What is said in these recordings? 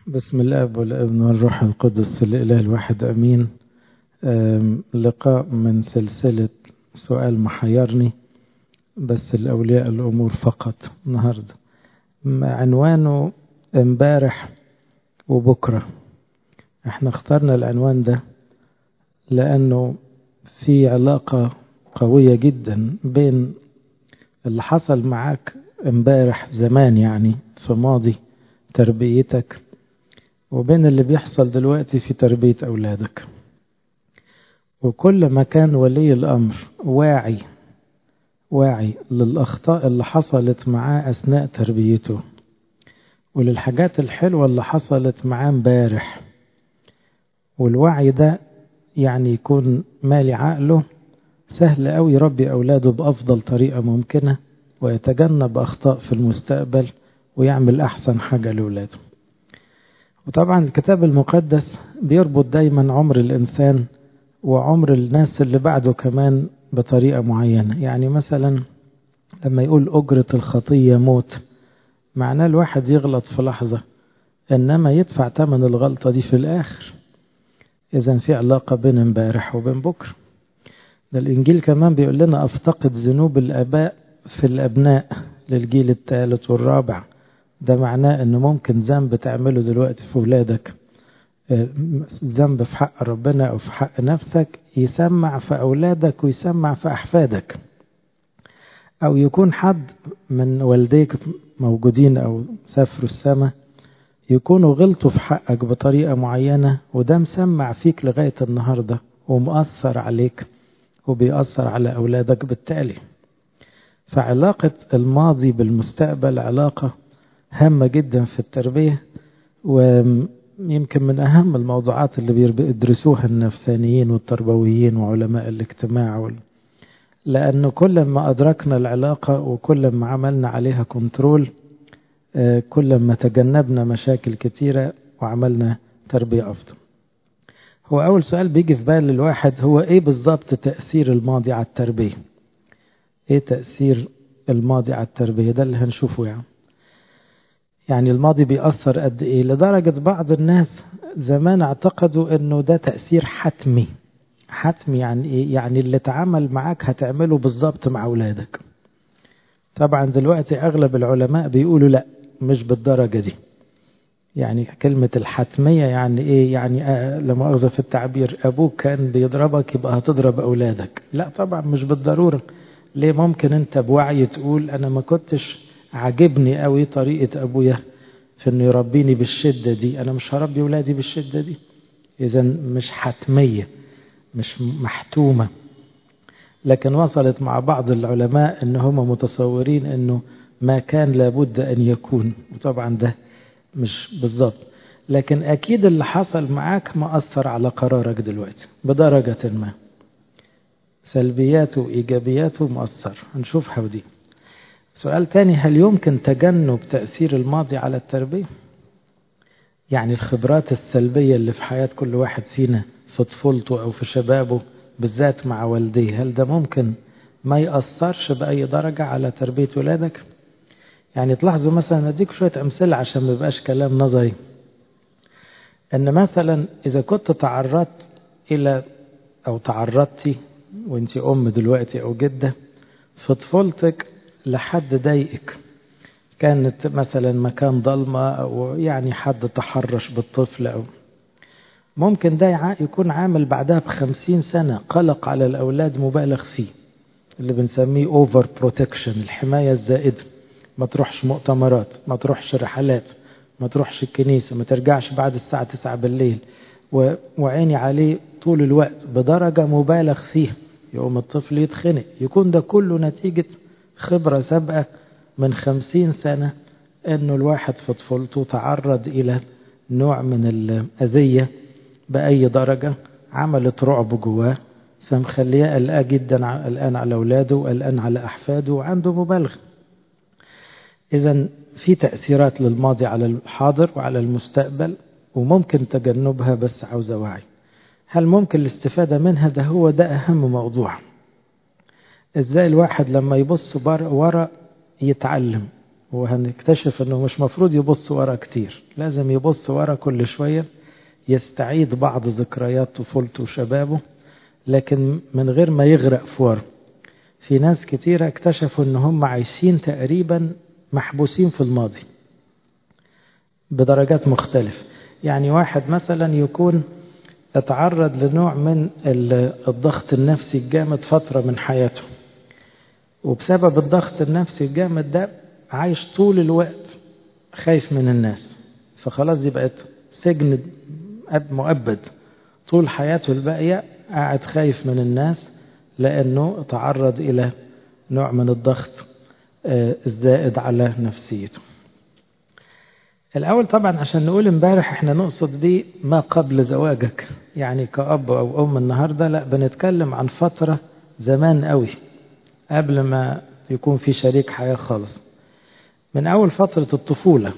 بسم الاب والابن والروح القدس الاله الواحد امين لقاء من سلسله سؤال محيرني بس الاولياء الامور فقط النهارده عنوانه امبارح وبكره احنا اخترنا العنوان ده لانه في علاقه قويه جدا بين اللي حصل معاك امبارح زمان يعني في ماضي تربيتك وبين اللي بيحصل دلوقتي في تربية أولادك وكل ما كان ولي الأمر واعي واعي للأخطاء اللي حصلت معاه أثناء تربيته وللحاجات الحلوة اللي حصلت معاه امبارح والوعي ده يعني يكون مالي عقله سهل أوي يربي أولاده بأفضل طريقة ممكنة ويتجنب أخطاء في المستقبل ويعمل أحسن حاجة لأولاده وطبعا الكتاب المقدس بيربط دايما عمر الإنسان وعمر الناس اللي بعده كمان بطريقة معينة يعني مثلا لما يقول أجرة الخطية موت معناه الواحد يغلط في لحظة إنما يدفع ثمن الغلطة دي في الآخر إذا في علاقة بين امبارح وبين بكرة ده الإنجيل كمان بيقول لنا أفتقد ذنوب الآباء في الأبناء للجيل الثالث والرابع ده معناه ان ممكن ذنب تعمله دلوقتي في ولادك ذنب في حق ربنا او في حق نفسك يسمع في اولادك ويسمع في احفادك او يكون حد من والديك موجودين او سافروا السماء يكونوا غلطوا في حقك بطريقة معينة وده مسمع فيك لغاية النهاردة ومؤثر عليك وبيأثر على أولادك بالتالي فعلاقة الماضي بالمستقبل علاقة هامة جدا في التربية ويمكن من أهم الموضوعات اللي بيدرسوها النفسانيين والتربويين وعلماء الاجتماع وال... لأنه كل ما أدركنا العلاقة وكل ما عملنا عليها كنترول كل ما تجنبنا مشاكل كتيرة وعملنا تربية أفضل هو أول سؤال بيجي في بال الواحد هو إيه بالضبط تأثير الماضي على التربية إيه تأثير الماضي على التربية ده اللي هنشوفه يعني يعني الماضي بيأثر قد إيه لدرجة بعض الناس زمان اعتقدوا أنه ده تأثير حتمي حتمي يعني إيه يعني اللي اتعمل معاك هتعمله بالظبط مع أولادك طبعا دلوقتي أغلب العلماء بيقولوا لا مش بالدرجة دي يعني كلمة الحتمية يعني إيه يعني آه لما أخذ في التعبير أبوك كان بيضربك يبقى هتضرب أولادك لا طبعا مش بالضرورة ليه ممكن أنت بوعي تقول أنا ما كنتش عجبني قوي طريقة أبويا في إنه يربيني بالشدة دي أنا مش هربي ولادي بالشدة دي إذا مش حتمية مش محتومة لكن وصلت مع بعض العلماء إن هم متصورين إنه ما كان لابد أن يكون وطبعا ده مش بالظبط لكن أكيد اللي حصل معاك ما أثر على قرارك دلوقتي بدرجة ما سلبياته وإيجابياته مؤثر هنشوفها ودي سؤال تاني هل يمكن تجنب تأثير الماضي على التربية؟ يعني الخبرات السلبية اللي في حياة كل واحد فينا في طفولته أو في شبابه بالذات مع والديه هل ده ممكن ما يأثرش بأي درجة على تربية ولادك؟ يعني تلاحظوا مثلا أديك شوية أمثلة عشان ما يبقاش كلام نظري أن مثلا إذا كنت تعرضت إلى أو تعرضتي وأنت أم دلوقتي أو جدة في طفولتك لحد ضايقك كانت مثلا مكان ضلمة أو يعني حد تحرش بالطفل أو ممكن ده يكون عامل بعدها بخمسين سنة قلق على الأولاد مبالغ فيه اللي بنسميه اوفر بروتكشن الحماية الزائدة ما تروحش مؤتمرات ما تروحش رحلات ما تروحش الكنيسة ما ترجعش بعد الساعة تسعة بالليل وعيني عليه طول الوقت بدرجة مبالغ فيها يقوم الطفل يتخنق يكون ده كله نتيجة خبرة سابقة من خمسين سنة أنه الواحد في طفولته تعرض إلى نوع من الأذية بأي درجة عملت رعب جواه فمخليه قلقان جدا قلقان على أولاده وقلقان على أحفاده وعنده مبالغة إذا في تأثيرات للماضي على الحاضر وعلى المستقبل وممكن تجنبها بس عاوزة وعي هل ممكن الاستفادة منها ده هو ده أهم موضوع ازاي الواحد لما يبص ورا يتعلم وهنكتشف انه مش مفروض يبص ورا كتير لازم يبص ورا كل شوية يستعيد بعض ذكريات طفولته وشبابه لكن من غير ما يغرق في ورا في ناس كتيرة اكتشفوا ان هم عايشين تقريبا محبوسين في الماضي بدرجات مختلفة يعني واحد مثلا يكون اتعرض لنوع من الضغط النفسي الجامد فترة من حياته وبسبب الضغط النفسي الجامد ده عايش طول الوقت خايف من الناس فخلاص دي بقت سجن مؤبد طول حياته الباقية قاعد خايف من الناس لأنه تعرض إلى نوع من الضغط الزائد على نفسيته الأول طبعا عشان نقول امبارح احنا نقصد دي ما قبل زواجك يعني كأب أو أم النهاردة لا بنتكلم عن فترة زمان قوي قبل ما يكون في شريك حياة خالص من أول فترة الطفولة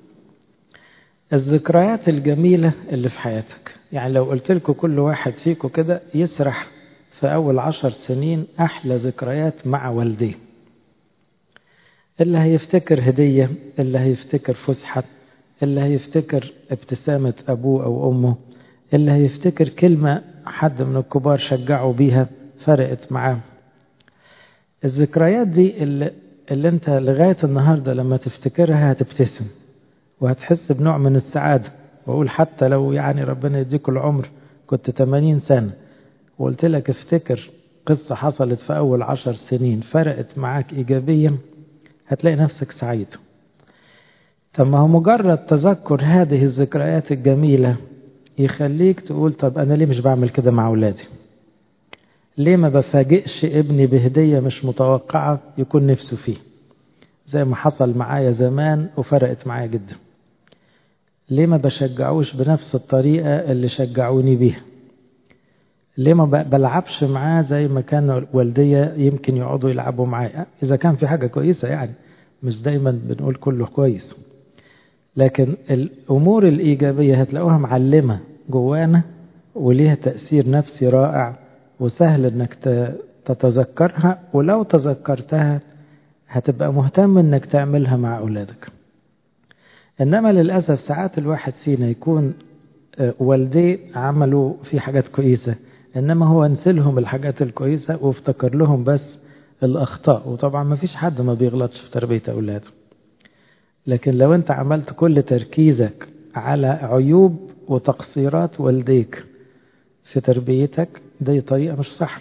الذكريات الجميلة اللي في حياتك يعني لو قلت لكم كل واحد فيكم كده يسرح في أول عشر سنين أحلى ذكريات مع والديه اللي هيفتكر هدية اللي هيفتكر فسحة اللي هيفتكر ابتسامة أبوه أو أمه اللي هيفتكر كلمة حد من الكبار شجعوا بيها فرقت معاه الذكريات دي اللي, اللي انت لغاية النهاردة لما تفتكرها هتبتسم وهتحس بنوع من السعادة وأقول حتى لو يعني ربنا يديك العمر كنت 80 سنة وقلت لك افتكر قصة حصلت في أول عشر سنين فرقت معاك إيجابيا هتلاقي نفسك سعيد طب ما هو مجرد تذكر هذه الذكريات الجميلة يخليك تقول طب أنا ليه مش بعمل كده مع أولادي ليه ما بفاجئش ابني بهدية مش متوقعة يكون نفسه فيه زي ما حصل معايا زمان وفرقت معايا جدا ليه ما بشجعوش بنفس الطريقة اللي شجعوني بيها ليه ما بلعبش معاه زي ما كان والدية يمكن يقعدوا يلعبوا معايا إذا كان في حاجة كويسة يعني مش دايما بنقول كله كويس لكن الأمور الإيجابية هتلاقوها معلمة جوانا وليها تأثير نفسي رائع وسهل انك تتذكرها ولو تذكرتها هتبقى مهتم انك تعملها مع أولادك إنما للأسف ساعات الواحد فينا يكون والديه عملوا في حاجات كويسة إنما هو نسلهم الحاجات الكويسة وافتكر لهم بس الأخطاء وطبعا ما فيش حد ما بيغلطش في تربية أولاده لكن لو أنت عملت كل تركيزك على عيوب وتقصيرات والديك في تربيتك دي طريقة مش صح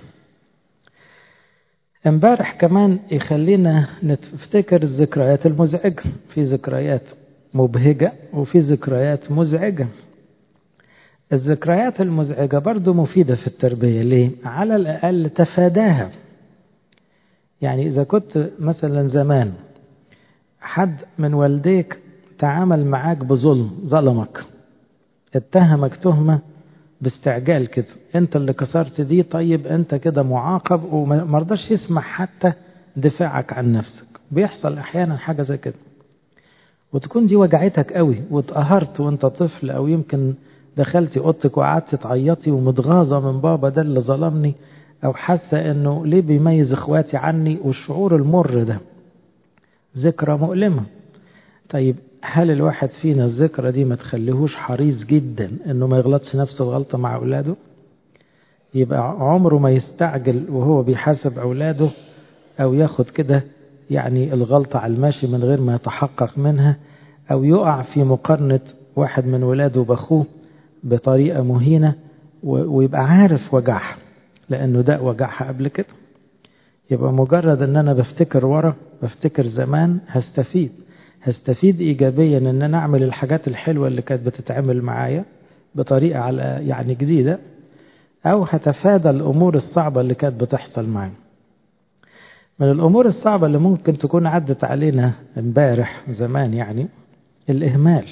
امبارح كمان يخلينا نفتكر الذكريات المزعجة في ذكريات مبهجة وفي ذكريات مزعجة الذكريات المزعجة برضو مفيدة في التربية ليه؟ على الأقل تفاداها يعني إذا كنت مثلا زمان حد من والديك تعامل معاك بظلم ظلمك اتهمك تهمة باستعجال كده انت اللي كسرت دي طيب انت كده معاقب ومرضاش يسمع حتى دفاعك عن نفسك بيحصل احيانا حاجة زي كده وتكون دي وجعتك قوي واتقهرت وانت طفل او يمكن دخلتي اوضتك وقعدت تعيطي ومتغاظة من بابا ده اللي ظلمني او حاسة انه ليه بيميز اخواتي عني والشعور المر ده ذكرى مؤلمة طيب هل الواحد فينا الذكرى دي ما تخليهوش حريص جدا انه ما يغلطش نفس الغلطة مع اولاده يبقى عمره ما يستعجل وهو بيحاسب اولاده او ياخد كده يعني الغلطة على الماشي من غير ما يتحقق منها او يقع في مقارنة واحد من ولاده باخوه بطريقة مهينة ويبقى عارف وجعها لانه ده وجعها قبل كده يبقى مجرد ان انا بفتكر ورا بفتكر زمان هستفيد هستفيد ايجابيا ان انا اعمل الحاجات الحلوه اللي كانت بتتعمل معايا بطريقه على يعني جديده او هتفادى الامور الصعبه اللي كانت بتحصل معايا من الامور الصعبه اللي ممكن تكون عدت علينا امبارح زمان يعني الاهمال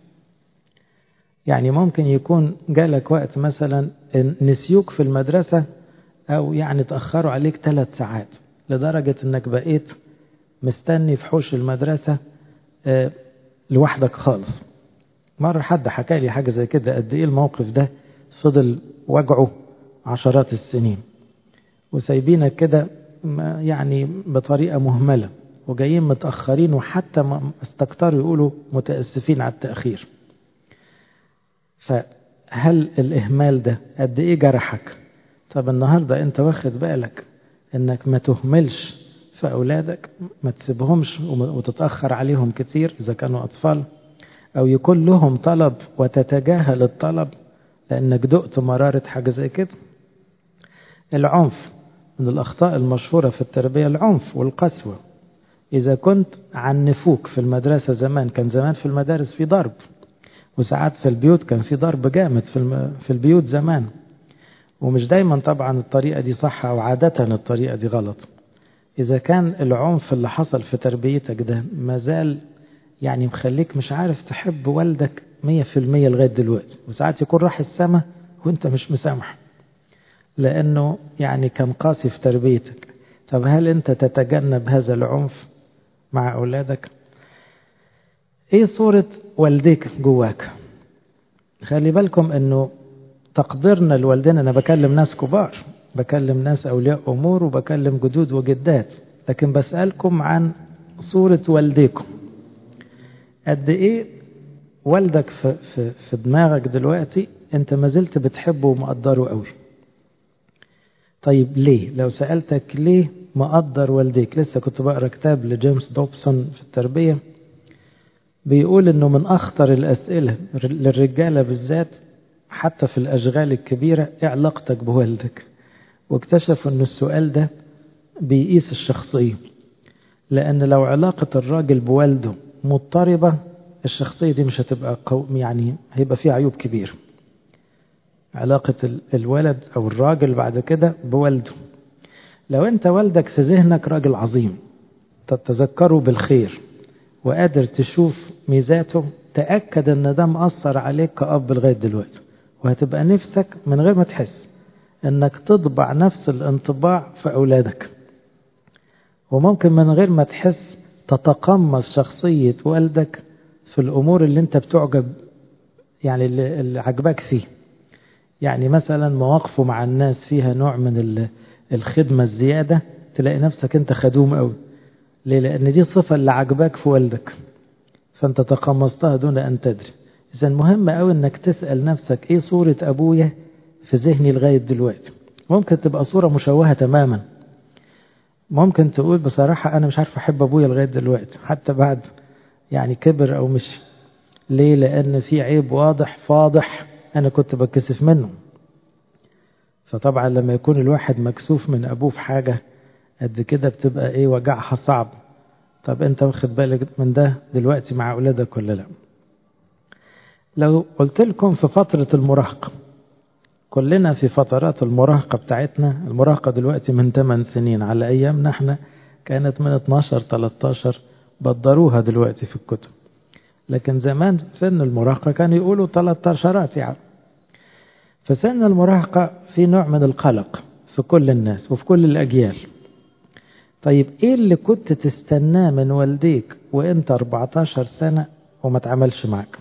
يعني ممكن يكون جالك وقت مثلا نسيوك في المدرسه او يعني تاخروا عليك ثلاث ساعات لدرجه انك بقيت مستني في حوش المدرسه لوحدك خالص مرة حد حكى لي حاجة زي كده قد ايه الموقف ده فضل وجعه عشرات السنين وسايبينك كده يعني بطريقة مهملة وجايين متأخرين وحتى ما استكتروا يقولوا متأسفين على التأخير فهل الإهمال ده قد إيه جرحك طب النهاردة أنت واخد بالك أنك ما تهملش في أولادك ما تسيبهمش وتتأخر عليهم كتير إذا كانوا أطفال أو يكون لهم طلب وتتجاهل الطلب لأنك دقت مرارة حاجة زي كده العنف من الأخطاء المشهورة في التربية العنف والقسوة إذا كنت عنفوك في المدرسة زمان كان زمان في المدارس في ضرب وساعات في البيوت كان في ضرب جامد في, في البيوت زمان ومش دايما طبعا الطريقة دي صح أو عادة الطريقة دي غلط إذا كان العنف اللي حصل في تربيتك ده مازال يعني مخليك مش عارف تحب والدك مية في المية لغاية دلوقتي وساعات يكون راح السما وانت مش مسامح لأنه يعني كان قاسي في تربيتك طب هل انت تتجنب هذا العنف مع أولادك ايه صورة والديك جواك خلي بالكم انه تقديرنا لوالدنا انا بكلم ناس كبار بكلم ناس اولياء امور وبكلم جدود وجدات لكن بسألكم عن صورة والديكم قد ايه والدك في, في, في دماغك دلوقتي انت ما زلت بتحبه ومقدره قوي طيب ليه لو سألتك ليه مقدر والديك لسه كنت بقرا كتاب لجيمس دوبسون في التربية بيقول انه من اخطر الاسئلة للرجالة بالذات حتى في الاشغال الكبيرة ايه علاقتك بوالدك واكتشفوا ان السؤال ده بيقيس الشخصية لان لو علاقة الراجل بوالده مضطربة الشخصية دي مش هتبقى قو... يعني هيبقى فيها عيوب كبيرة علاقة الولد أو الراجل بعد كده بوالده لو أنت والدك في ذهنك راجل عظيم تتذكره بالخير وقادر تشوف ميزاته تأكد أن ده مأثر عليك كأب لغاية دلوقتي وهتبقى نفسك من غير ما تحس أنك تطبع نفس الانطباع في أولادك وممكن من غير ما تحس تتقمص شخصية والدك في الأمور اللي أنت بتعجب يعني اللي عجبك فيه يعني مثلا مواقفه مع الناس فيها نوع من الخدمة الزيادة تلاقي نفسك أنت خدوم قوي ليه؟ لأن دي الصفة اللي عجباك في والدك فأنت تقمصتها دون أن تدري إذا مهم قوي أنك تسأل نفسك إيه صورة أبويا في ذهني لغاية دلوقتي ممكن تبقى صورة مشوهة تماما ممكن تقول بصراحة أنا مش عارف أحب أبويا لغاية دلوقتي حتى بعد يعني كبر أو مش ليه لأن في عيب واضح فاضح أنا كنت بكسف منه فطبعا لما يكون الواحد مكسوف من أبوه في حاجة قد كده بتبقى إيه وجعها صعب طب أنت واخد بالك من ده دلوقتي مع أولادك ولا لا لو قلت لكم في فترة المراهقة كلنا في فترات المراهقة بتاعتنا المراهقة دلوقتي من 8 سنين على أيامنا احنا كانت من 12 13 بدروها دلوقتي في الكتب لكن زمان سن المراهقة كانوا يقولوا 13 يعني في سن المراهقة في نوع من القلق في كل الناس وفي كل الأجيال طيب ايه اللي كنت تستناه من والديك وانت 14 سنة وما تعملش معك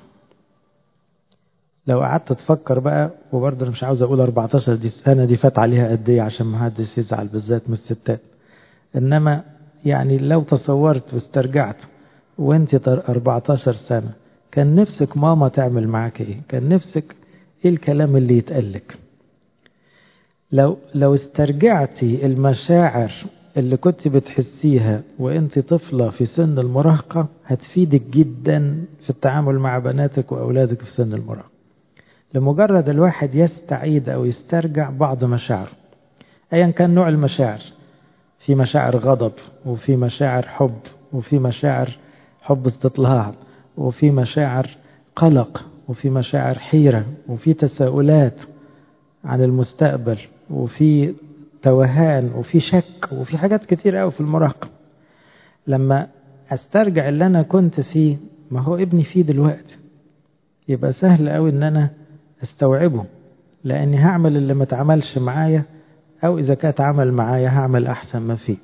لو قعدت تفكر بقى وبرضه انا مش عاوز اقول 14 دي سنه دي فات عليها قد ايه عشان ما حدش يزعل بالذات من الستات انما يعني لو تصورت واسترجعت وانت 14 سنه كان نفسك ماما تعمل معاك ايه كان نفسك ايه الكلام اللي يتقالك لو لو استرجعتي المشاعر اللي كنت بتحسيها وانت طفلة في سن المراهقة هتفيدك جدا في التعامل مع بناتك وأولادك في سن المراهقة لمجرد الواحد يستعيد أو يسترجع بعض مشاعره أيا كان نوع المشاعر في مشاعر غضب وفي مشاعر حب وفي مشاعر حب استطلاع وفي مشاعر قلق وفي مشاعر حيرة وفي تساؤلات عن المستقبل وفي توهان وفي شك وفي حاجات كتير قوي في المراهقة لما استرجع اللي انا كنت فيه ما هو ابني فيه دلوقتي يبقى سهل قوي ان انا استوعبه لاني هعمل اللي ما اتعملش معايا او اذا كانت عمل معايا هعمل احسن ما فيه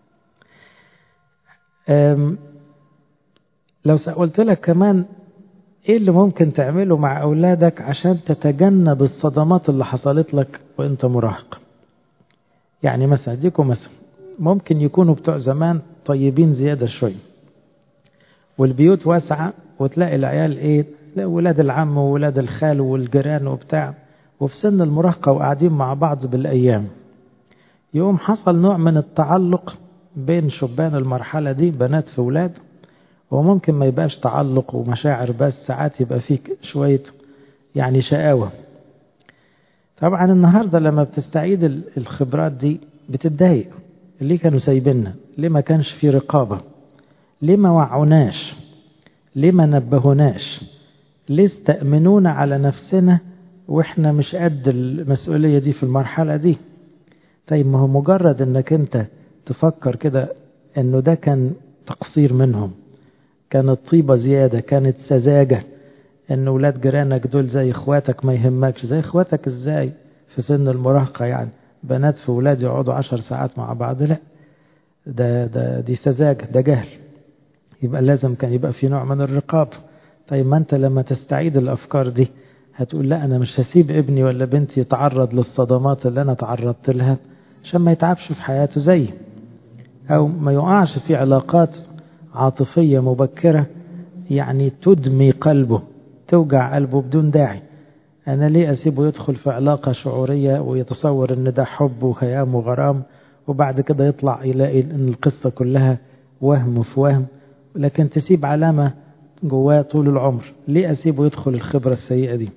لو قلت لك كمان ايه اللي ممكن تعمله مع اولادك عشان تتجنب الصدمات اللي حصلت لك وانت مراهق يعني مثلا اديكم مثلا ممكن يكونوا بتوع زمان طيبين زيادة شوية والبيوت واسعة وتلاقي العيال ايه ولاد العم وولاد الخال والجيران وبتاع وفي سن المراهقة وقاعدين مع بعض بالأيام يوم حصل نوع من التعلق بين شبان المرحلة دي بنات في ولاد وممكن ما يبقاش تعلق ومشاعر بس ساعات يبقى فيك شوية يعني شقاوة طبعا النهاردة لما بتستعيد الخبرات دي بتتضايق ليه كانوا سايبيننا ليه ما كانش في رقابة ليه ما وعوناش ليه ما نبهوناش ليه استأمنونا على نفسنا واحنا مش قد المسؤولية دي في المرحلة دي طيب ما هو مجرد انك انت تفكر كده انه ده كان تقصير منهم كانت طيبة زيادة كانت سذاجة ان ولاد جيرانك دول زي اخواتك ما يهمكش زي اخواتك ازاي في سن المراهقة يعني بنات في ولاد يقعدوا عشر ساعات مع بعض لا ده, ده دي سذاجة ده جهل يبقى لازم كان يبقى في نوع من الرقابة طيب ما انت لما تستعيد الافكار دي هتقول لا انا مش هسيب ابني ولا بنتي يتعرض للصدمات اللي انا تعرضت لها عشان ما يتعبش في حياته زيي او ما يقعش في علاقات عاطفية مبكرة يعني تدمي قلبه توجع قلبه بدون داعي أنا ليه أسيبه يدخل في علاقة شعورية ويتصور أن ده حب وخيام وغرام وبعد كده يطلع يلاقي أن القصة كلها وهم في وهم لكن تسيب علامة جواه طول العمر ليه أسيبه يدخل الخبرة السيئة دي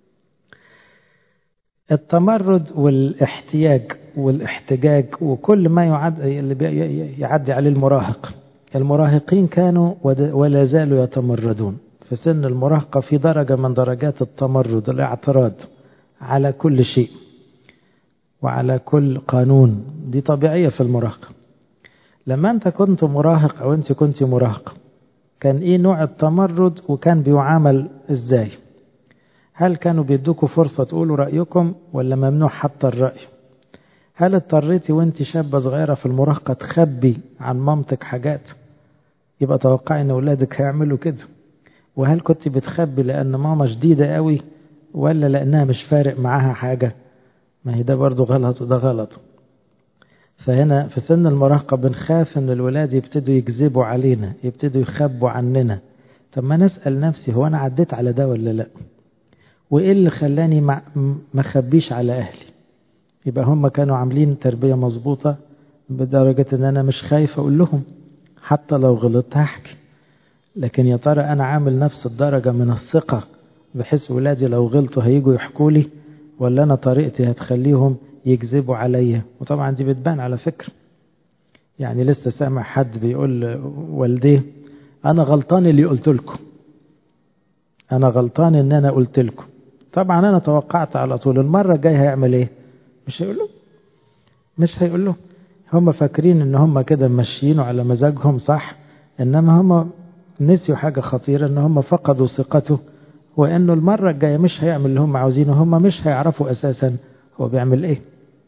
التمرد والاحتياج والاحتجاج وكل ما يعد اللي يعدي عليه المراهق المراهقين كانوا ولا زالوا يتمردون في سن المراهقة في درجة من درجات التمرد الاعتراض على كل شيء وعلى كل قانون دي طبيعية في المراهقة لما أنت كنت مراهق أو أنت كنت مراهقة كان إيه نوع التمرد وكان بيعامل إزاي هل كانوا بيدوكوا فرصة تقولوا رأيكم ولا ممنوع حتى الرأي هل اضطريتي وانت شابة صغيرة في المراهقة تخبي عن مامتك حاجات يبقى توقعي ان اولادك هيعملوا كده وهل كنت بتخبي لان ماما شديدة قوي ولا لانها مش فارق معاها حاجة ما هي ده برضو غلط وده غلط فهنا في سن المراهقة بنخاف ان الولاد يبتدوا يكذبوا علينا يبتدوا يخبوا عننا طب ما نسأل نفسي هو انا عديت على ده ولا لا وايه اللي خلاني ما اخبيش على اهلي يبقى هم كانوا عاملين تربية مظبوطة بدرجة ان انا مش خايف اقول لهم حتى لو غلطت هحكي لكن يا ترى انا عامل نفس الدرجة من الثقة بحيث ولادي لو غلطوا هيجوا يحكوا لي ولا انا طريقتي هتخليهم يكذبوا عليا وطبعا دي بتبان على فكرة يعني لسه سامع حد بيقول والديه انا غلطان اللي قلت لكم انا غلطان ان انا قلت لكم طبعا انا توقعت على طول المرة الجاية هيعمل ايه مش هيقول له مش هيقول له هم فاكرين ان هم كده ماشيين على مزاجهم صح انما هم نسيوا حاجة خطيرة ان هم فقدوا ثقته وانه المرة الجاية مش هيعمل اللي هم عاوزينه هم مش هيعرفوا اساسا هو بيعمل ايه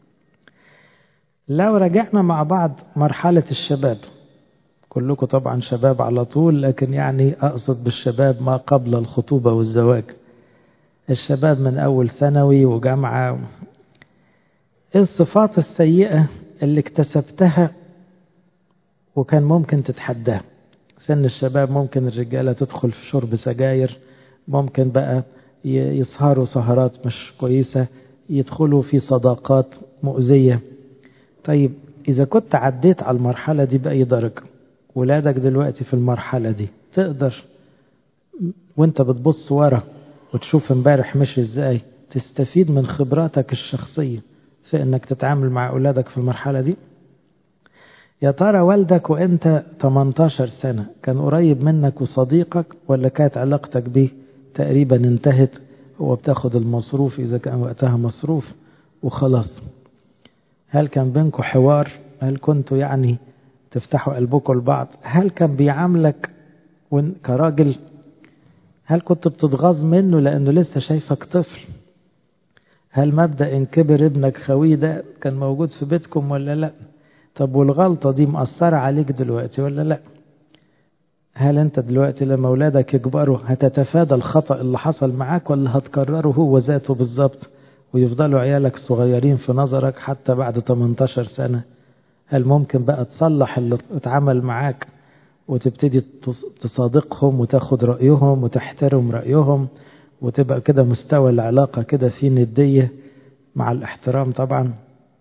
لو رجعنا مع بعض مرحلة الشباب كلكم طبعا شباب على طول لكن يعني اقصد بالشباب ما قبل الخطوبة والزواج الشباب من اول ثانوي وجامعة ايه الصفات السيئة اللي اكتسبتها وكان ممكن تتحداها سن الشباب ممكن الرجالة تدخل في شرب سجاير ممكن بقى يسهروا سهرات مش كويسة يدخلوا في صداقات مؤذية طيب إذا كنت عديت على المرحلة دي بأي درجة ولادك دلوقتي في المرحلة دي تقدر وانت بتبص ورا وتشوف امبارح مش ازاي تستفيد من خبراتك الشخصيه في انك تتعامل مع اولادك في المرحله دي يا ترى والدك وانت 18 سنه كان قريب منك وصديقك ولا كانت علاقتك بيه تقريبا انتهت هو بتاخد المصروف اذا كان وقتها مصروف وخلاص هل كان بينكم حوار هل كنتوا يعني تفتحوا قلبكم لبعض هل كان بيعاملك كراجل هل كنت بتتغاظ منه لانه لسه شايفك طفل هل مبدأ إن كبر ابنك خوي ده كان موجود في بيتكم ولا لا طب والغلطة دي مأثرة عليك دلوقتي ولا لا هل أنت دلوقتي لما أولادك يكبروا هتتفادى الخطأ اللي حصل معاك ولا هتكرره هو ذاته بالظبط ويفضلوا عيالك صغيرين في نظرك حتى بعد 18 سنة هل ممكن بقى تصلح اللي اتعمل معاك وتبتدي تصادقهم وتاخد رأيهم وتحترم رأيهم وتبقى كده مستوى العلاقة كده في ندية مع الاحترام طبعا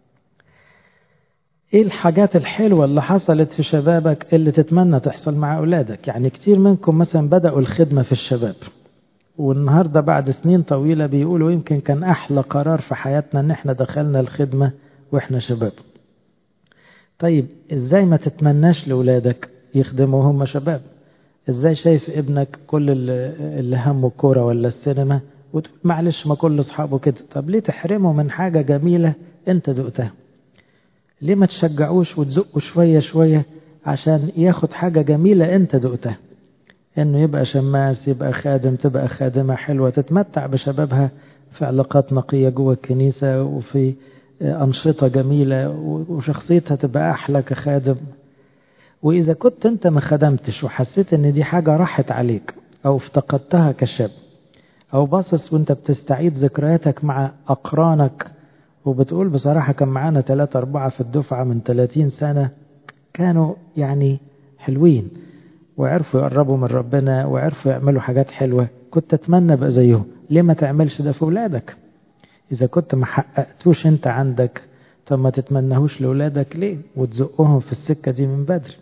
ايه الحاجات الحلوة اللي حصلت في شبابك اللي تتمنى تحصل مع اولادك يعني كتير منكم مثلا بدأوا الخدمة في الشباب والنهاردة بعد سنين طويلة بيقولوا يمكن كان احلى قرار في حياتنا ان احنا دخلنا الخدمة واحنا شباب طيب ازاي ما تتمناش لاولادك يخدموا هم شباب ازاي شايف ابنك كل اللي همه الكورة ولا السينما وتقول معلش ما كل اصحابه كده طب ليه تحرمه من حاجة جميلة انت دقتها ليه ما تشجعوش وتزقه شوية شوية عشان ياخد حاجة جميلة انت دقتها انه يبقى شماس يبقى خادم تبقى خادمة حلوة تتمتع بشبابها في علاقات نقية جوه الكنيسة وفي أنشطة جميلة وشخصيتها تبقى أحلى كخادم وإذا كنت أنت ما خدمتش وحسيت إن دي حاجة راحت عليك أو افتقدتها كشاب أو باصص وأنت بتستعيد ذكرياتك مع أقرانك وبتقول بصراحة كان معانا ثلاثة أربعة في الدفعة من 30 سنة كانوا يعني حلوين وعرفوا يقربوا من ربنا وعرفوا يعملوا حاجات حلوة كنت أتمنى بقى زيهم ليه ما تعملش ده في أولادك إذا كنت ما حققتوش أنت عندك طب ما تتمنهوش لأولادك ليه وتزقهم في السكة دي من بدري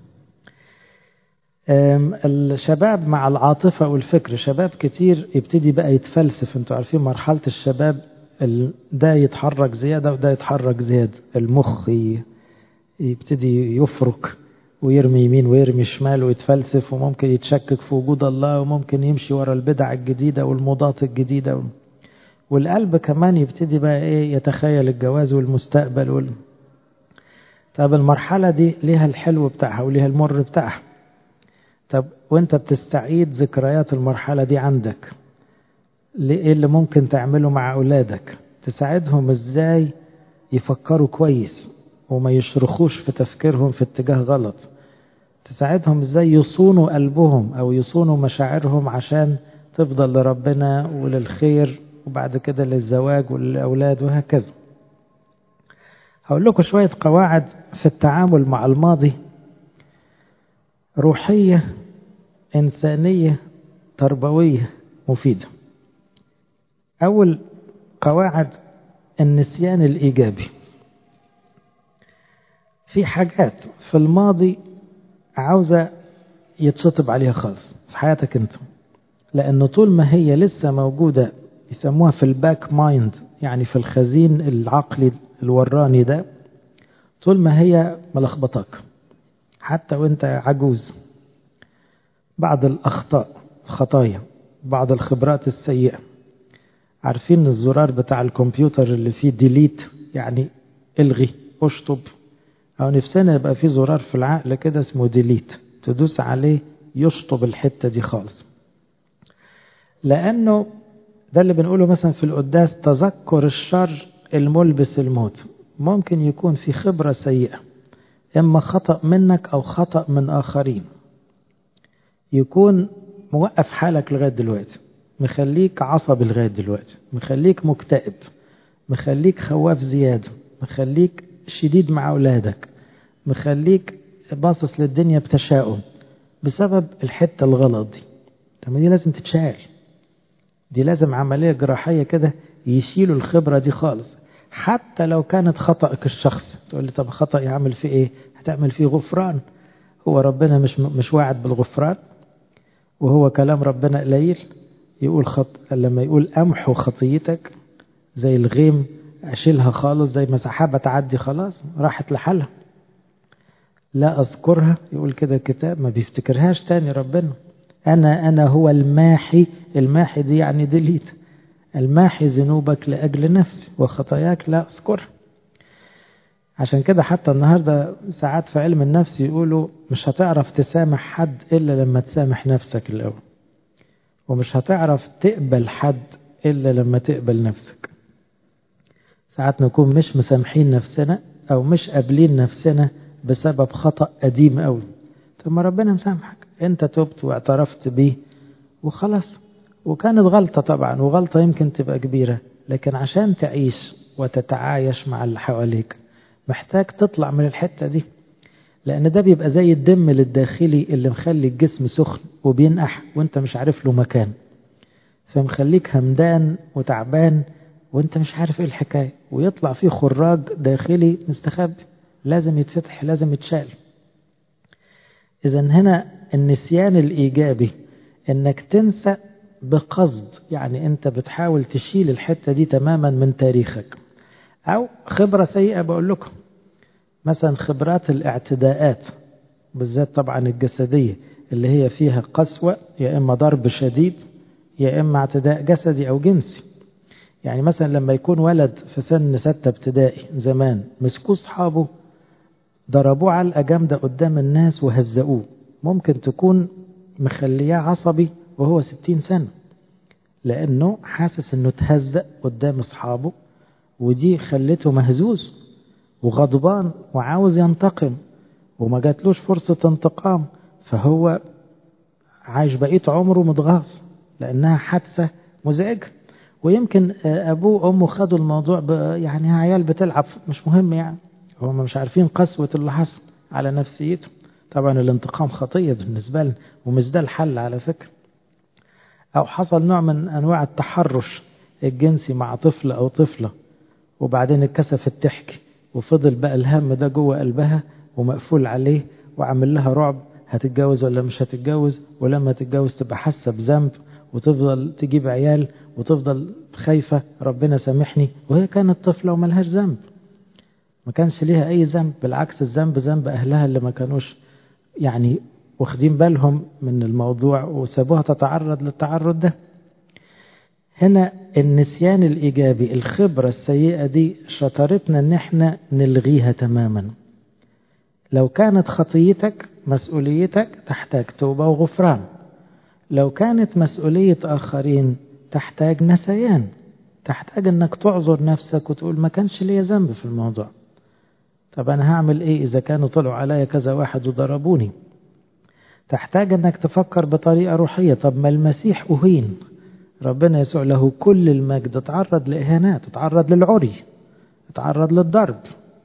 الشباب مع العاطفة والفكر شباب كتير يبتدي بقى يتفلسف انتوا عارفين مرحلة الشباب ده يتحرك زيادة وده يتحرك زيادة المخ يبتدي يفرك ويرمي يمين ويرمي شمال ويتفلسف وممكن يتشكك في وجود الله وممكن يمشي ورا البدع الجديدة والموضات الجديدة والقلب كمان يبتدي بقى ايه يتخيل الجواز والمستقبل وال... طب المرحلة دي ليها الحلو بتاعها وليها المر بتاعها طب وانت بتستعيد ذكريات المرحلة دي عندك ايه اللي ممكن تعمله مع أولادك تساعدهم ازاي يفكروا كويس وما يشرخوش في تفكيرهم في اتجاه غلط تساعدهم ازاي يصونوا قلبهم او يصونوا مشاعرهم عشان تفضل لربنا وللخير وبعد كده للزواج وللأولاد وهكذا هقول لكم شوية قواعد في التعامل مع الماضي روحية إنسانية تربوية مفيدة أول قواعد النسيان الإيجابي في حاجات في الماضي عاوزة يتشطب عليها خالص في حياتك انت لأن طول ما هي لسه موجودة يسموها في الباك مايند يعني في الخزين العقلي الوراني ده طول ما هي ملخبطك حتى وانت عجوز بعض الأخطاء خطايا بعض الخبرات السيئة عارفين الزرار بتاع الكمبيوتر اللي فيه ديليت يعني الغي اشطب او نفسنا يبقى فيه زرار في العقل كده اسمه ديليت تدوس عليه يشطب الحتة دي خالص لأنه ده اللي بنقوله مثلا في القداس تذكر الشر الملبس الموت ممكن يكون في خبرة سيئة إما خطأ منك أو خطأ من آخرين يكون موقف حالك لغاية دلوقتي مخليك عصبي لغاية دلوقتي مخليك مكتئب مخليك خواف زيادة مخليك شديد مع أولادك مخليك باصص للدنيا بتشاؤم بسبب الحتة الغلط دي طب دي لازم تتشال دي لازم عملية جراحية كده يشيلوا الخبرة دي خالص حتى لو كانت خطأك الشخصي تقول لي طب خطأ يعمل فيه ايه هتعمل فيه غفران هو ربنا مش مش واعد بالغفران وهو كلام ربنا قليل يقول خط لما يقول امحو خطيتك زي الغيم اشيلها خالص زي ما سحابه تعدي خلاص راحت لحالها لا اذكرها يقول كده الكتاب ما بيفتكرهاش تاني ربنا انا انا هو الماحي الماحي دي يعني ديليت الماحي ذنوبك لاجل نفسي وخطاياك لا اذكرها عشان كده حتى النهارده ساعات في علم النفس يقولوا مش هتعرف تسامح حد الا لما تسامح نفسك الاول ومش هتعرف تقبل حد الا لما تقبل نفسك ساعات نكون مش مسامحين نفسنا او مش قابلين نفسنا بسبب خطأ قديم قوي طب ما ربنا مسامحك انت تبت واعترفت بيه وخلاص وكانت غلطة طبعا وغلطة يمكن تبقى كبيرة لكن عشان تعيش وتتعايش مع اللي حواليك محتاج تطلع من الحتة دي لأن ده بيبقى زي الدم للداخلي اللي مخلي الجسم سخن وبينقح وانت مش عارف له مكان فمخليك همدان وتعبان وانت مش عارف ايه الحكاية ويطلع فيه خراج داخلي مستخبي لازم يتفتح لازم يتشال إذا هنا النسيان الإيجابي إنك تنسى بقصد يعني أنت بتحاول تشيل الحتة دي تماما من تاريخك أو خبرة سيئة بقول لكم مثلا خبرات الاعتداءات بالذات طبعا الجسدية اللي هي فيها قسوة يا إما ضرب شديد يا إما اعتداء جسدي أو جنسي يعني مثلا لما يكون ولد في سن ستة ابتدائي زمان مسكوه صحابه ضربوه علقة جامدة قدام الناس وهزقوه ممكن تكون مخلياه عصبي وهو ستين سنة لأنه حاسس أنه تهزق قدام أصحابه ودي خلته مهزوز وغضبان وعاوز ينتقم وما جاتلوش فرصة انتقام فهو عايش بقية عمره متغاظ لأنها حادثة مزعجة ويمكن أبوه وأمه خدوا الموضوع يعني عيال بتلعب مش مهم يعني هم مش عارفين قسوة اللي حصل على نفسيته طبعا الانتقام خطية بالنسبة لنا ومش ده الحل على فكرة أو حصل نوع من أنواع التحرش الجنسي مع طفل أو طفلة وبعدين اتكسفت تحكي وفضل بقى الهم ده جوه قلبها ومقفول عليه وعامل لها رعب هتتجوز ولا مش هتتجوز ولما تتجوز تبقى حاسة بذنب وتفضل تجيب عيال وتفضل خايفة ربنا سامحني وهي كانت طفلة وملهاش ذنب ما كانش ليها أي ذنب بالعكس الذنب ذنب أهلها اللي ما كانوش يعني واخدين بالهم من الموضوع وسابوها تتعرض للتعرض ده هنا النسيان الإيجابي الخبرة السيئة دي شطرتنا ان احنا نلغيها تماما لو كانت خطيتك مسؤوليتك تحتاج توبة وغفران لو كانت مسؤولية آخرين تحتاج نسيان تحتاج انك تعذر نفسك وتقول ما كانش ليا ذنب في الموضوع طب انا هعمل ايه اذا كانوا طلعوا عليا كذا واحد وضربوني تحتاج انك تفكر بطريقة روحية طب ما المسيح أهين ربنا يسوع له كل المجد تعرض لإهانات تعرض للعري تعرض للضرب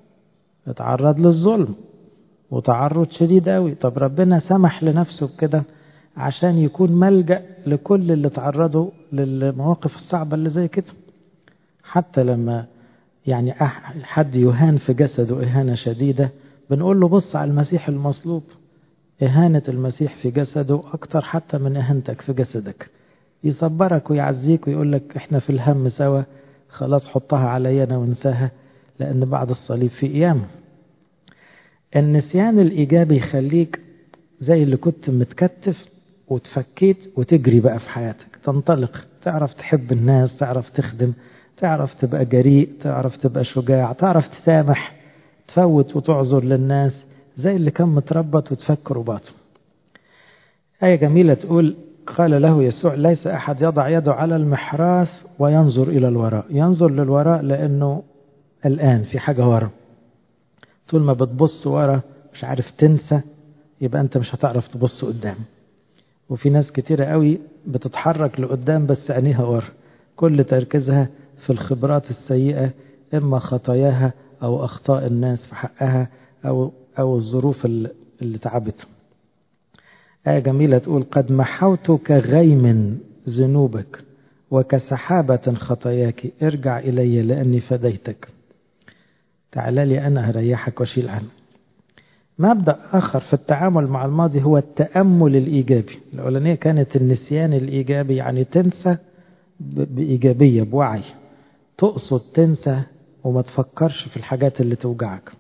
تعرض للظلم وتعرض شديد قوي طب ربنا سمح لنفسه بكده عشان يكون ملجأ لكل اللي تعرضوا للمواقف الصعبة اللي زي كده حتى لما يعني حد يهان في جسده إهانة شديدة بنقول له بص على المسيح المصلوب إهانة المسيح في جسده أكتر حتى من إهانتك في جسدك يصبرك ويعزيك ويقول لك إحنا في الهم سوا خلاص حطها علينا ونساها لأن بعد الصليب في قيامة النسيان الإيجابي يخليك زي اللي كنت متكتف وتفكيت وتجري بقى في حياتك تنطلق تعرف تحب الناس تعرف تخدم تعرف تبقى جريء تعرف تبقى شجاع تعرف تسامح تفوت وتعذر للناس زي اللي كان متربط وتفك رباطه آية جميلة تقول قال له يسوع ليس أحد يضع يده على المحراث وينظر إلى الوراء ينظر للوراء لأنه الآن في حاجة ورا طول ما بتبص ورا مش عارف تنسى يبقى أنت مش هتعرف تبص قدام وفي ناس كتيرة قوي بتتحرك لقدام بس عينيها ورا كل تركيزها في الخبرات السيئة إما خطاياها أو أخطاء الناس في حقها أو أو الظروف اللي تعبتهم آية جميلة تقول قد محوت كغيم ذنوبك وكسحابة خطاياك ارجع إلي لأني فديتك تعال لي أنا هريحك واشيل عنك مبدأ آخر في التعامل مع الماضي هو التأمل الإيجابي الأولانية كانت النسيان الإيجابي يعني تنسى بإيجابية بوعي تقصد تنسى وما تفكرش في الحاجات اللي توجعك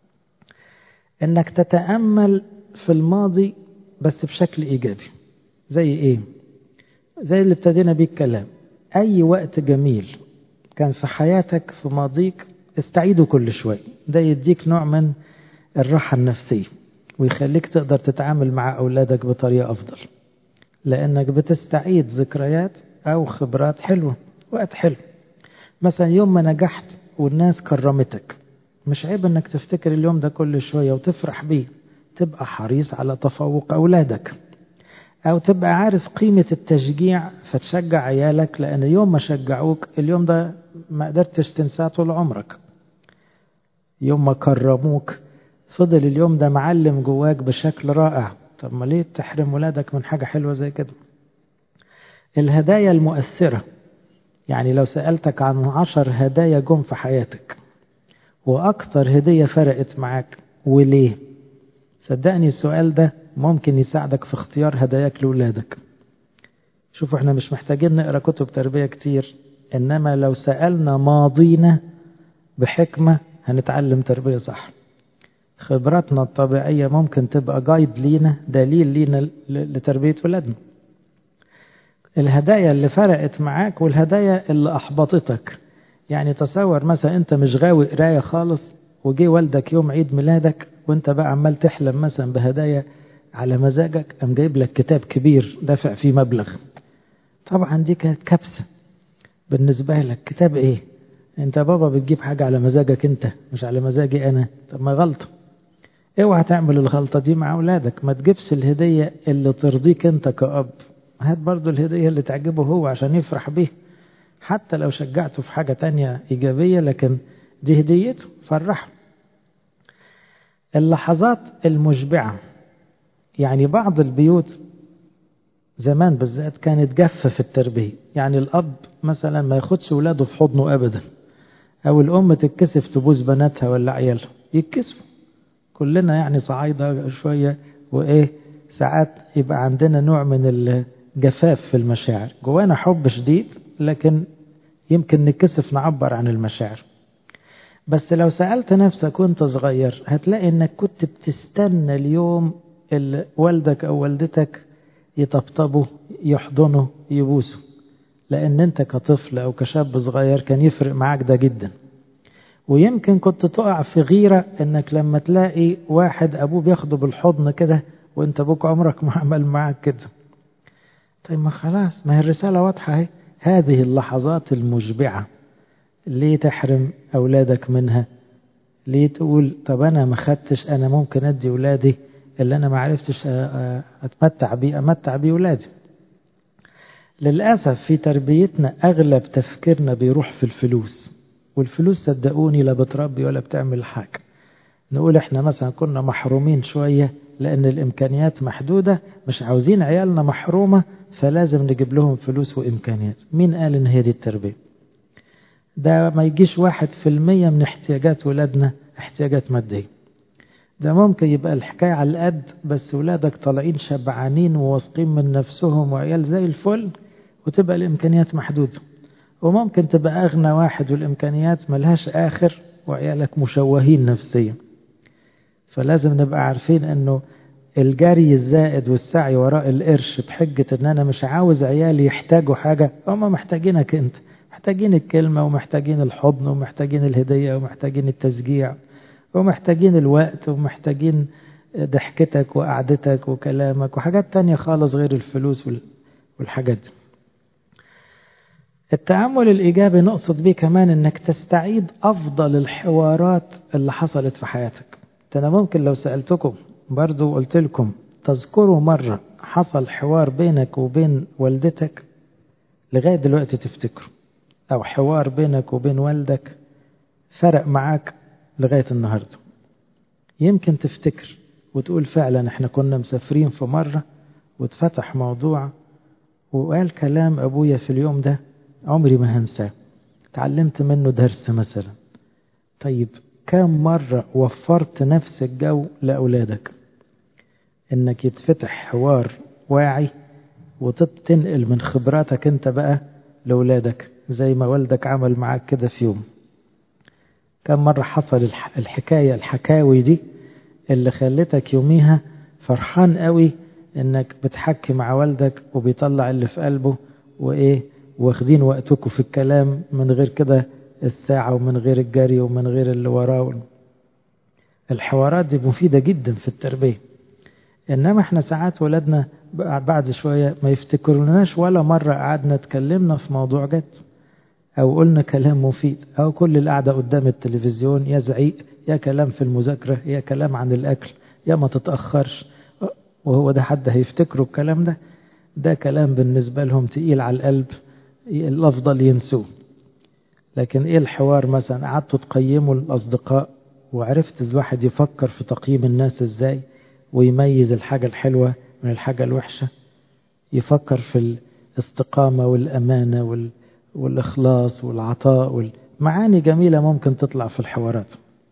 انك تتأمل في الماضي بس بشكل ايجابي زي ايه زي اللي ابتدينا بيه الكلام اي وقت جميل كان في حياتك في ماضيك استعيده كل شوي ده يديك نوع من الراحة النفسية ويخليك تقدر تتعامل مع أولادك بطريقة أفضل لأنك بتستعيد ذكريات أو خبرات حلوة وقت حلو مثلا يوم ما نجحت والناس كرمتك مش عيب انك تفتكر اليوم ده كل شوية وتفرح بيه تبقى حريص على تفوق أولادك أو تبقى عارف قيمة التشجيع فتشجع عيالك لأن يوم ما شجعوك اليوم ده ما قدرتش تنساه طول عمرك يوم ما كرموك فضل اليوم ده معلم جواك بشكل رائع طب ما ليه تحرم ولادك من حاجة حلوة زي كده الهدايا المؤثرة يعني لو سألتك عن عشر هدايا جم في حياتك وأكتر هدية فرقت معاك وليه صدقني السؤال ده ممكن يساعدك في اختيار هداياك لأولادك شوفوا احنا مش محتاجين نقرأ كتب تربية كتير إنما لو سألنا ماضينا بحكمة هنتعلم تربية صح خبراتنا الطبيعية ممكن تبقى جايد لينا دليل لينا لتربية ولادنا الهدايا اللي فرقت معاك والهدايا اللي أحبطتك يعني تصور مثلا أنت مش غاوي قراية خالص وجي والدك يوم عيد ميلادك وانت بقى عمال تحلم مثلا بهدايا على مزاجك قام جايب لك كتاب كبير دافع فيه مبلغ طبعا دي كانت كبسة بالنسبة لك كتاب ايه انت بابا بتجيب حاجة على مزاجك انت مش على مزاجي انا طب ما غلطة اوعى تعمل الغلطة دي مع اولادك ما تجيبش الهدية اللي ترضيك انت كأب هات برضو الهدية اللي تعجبه هو عشان يفرح بيه حتى لو شجعته في حاجة تانية إيجابية لكن دي هديته فرحه اللحظات المشبعة يعني بعض البيوت زمان بالذات كانت جافة في التربية يعني الأب مثلا ما ياخدش ولاده في حضنه أبدا أو الأم تتكسف تبوس بناتها ولا عيالها يتكسفوا كلنا يعني صعايدة شوية وإيه ساعات يبقى عندنا نوع من الجفاف في المشاعر جوانا حب شديد لكن يمكن نتكسف نعبر عن المشاعر بس لو سألت نفسك وانت صغير هتلاقي انك كنت بتستنى اليوم اللي والدك او والدتك يطبطبوا يحضنوا يبوسوا لان انت كطفل او كشاب صغير كان يفرق معاك ده جدا ويمكن كنت تقع في غيرة انك لما تلاقي واحد ابوه بياخده بالحضن كده وانت ابوك عمرك ما عمل معاك كده طيب ما خلاص ما هي الرسالة واضحة اهي هذه اللحظات المشبعة ليه تحرم أولادك منها ليه تقول طب أنا ما خدتش أنا ممكن أدي أولادي اللي أنا ما عرفتش أتمتع بيه أمتع بيه أولادي للأسف في تربيتنا أغلب تفكيرنا بيروح في الفلوس والفلوس صدقوني لا بتربي ولا بتعمل حاجة نقول احنا مثلا كنا محرومين شوية لأن الإمكانيات محدودة مش عاوزين عيالنا محرومة فلازم نجيب لهم فلوس وإمكانيات مين قال إن هي دي التربية ده ما يجيش واحد في المية من احتياجات ولادنا احتياجات مادية ده ممكن يبقى الحكاية على القد بس ولادك طالعين شبعانين وواثقين من نفسهم وعيال زي الفل وتبقى الإمكانيات محدودة وممكن تبقى أغنى واحد والإمكانيات ملهاش آخر وعيالك مشوهين نفسيا فلازم نبقى عارفين أنه الجري الزائد والسعي وراء القرش بحجة أن أنا مش عاوز عيالي يحتاجوا حاجة هم محتاجينك أنت محتاجين الكلمة ومحتاجين الحضن ومحتاجين الهدية ومحتاجين التشجيع ومحتاجين الوقت ومحتاجين ضحكتك وقعدتك وكلامك وحاجات تانية خالص غير الفلوس والحاجات دي التأمل الإيجابي نقصد بيه كمان أنك تستعيد أفضل الحوارات اللي حصلت في حياتك أنا ممكن لو سألتكم برضو قلت لكم تذكروا مرة حصل حوار بينك وبين والدتك لغاية دلوقتي تفتكروا أو حوار بينك وبين والدك فرق معاك لغاية النهاردة يمكن تفتكر وتقول فعلا احنا كنا مسافرين في مرة واتفتح موضوع وقال كلام أبويا في اليوم ده عمري ما هنساه تعلمت منه درس مثلا طيب كم مرة وفرت نفس الجو لأولادك إنك يتفتح حوار واعي وتنقل من خبراتك انت بقى لأولادك زي ما والدك عمل معاك كده في يوم كم مرة حصل الحكاية الحكاوي دي اللي خلتك يوميها فرحان قوي انك بتحكي مع والدك وبيطلع اللي في قلبه وايه واخدين وقتكم في الكلام من غير كده الساعة ومن غير الجري ومن غير اللي وراه الحوارات دي مفيدة جدا في التربية إنما احنا ساعات ولادنا بعد شوية ما يفتكروناش ولا مرة قعدنا اتكلمنا في موضوع جد أو قلنا كلام مفيد أو كل القعدة قدام التلفزيون يا زعيق يا كلام في المذاكرة يا كلام عن الأكل يا ما تتأخرش وهو ده حد هيفتكروا الكلام ده ده كلام بالنسبة لهم تقيل على القلب الأفضل ينسوه لكن إيه الحوار مثلا قعدتوا تقيموا الأصدقاء وعرفت الواحد يفكر في تقييم الناس ازاي ويميز الحاجة الحلوة من الحاجة الوحشة يفكر في الاستقامة والأمانة وال... والإخلاص والعطاء وال... معاني جميلة ممكن تطلع في الحوارات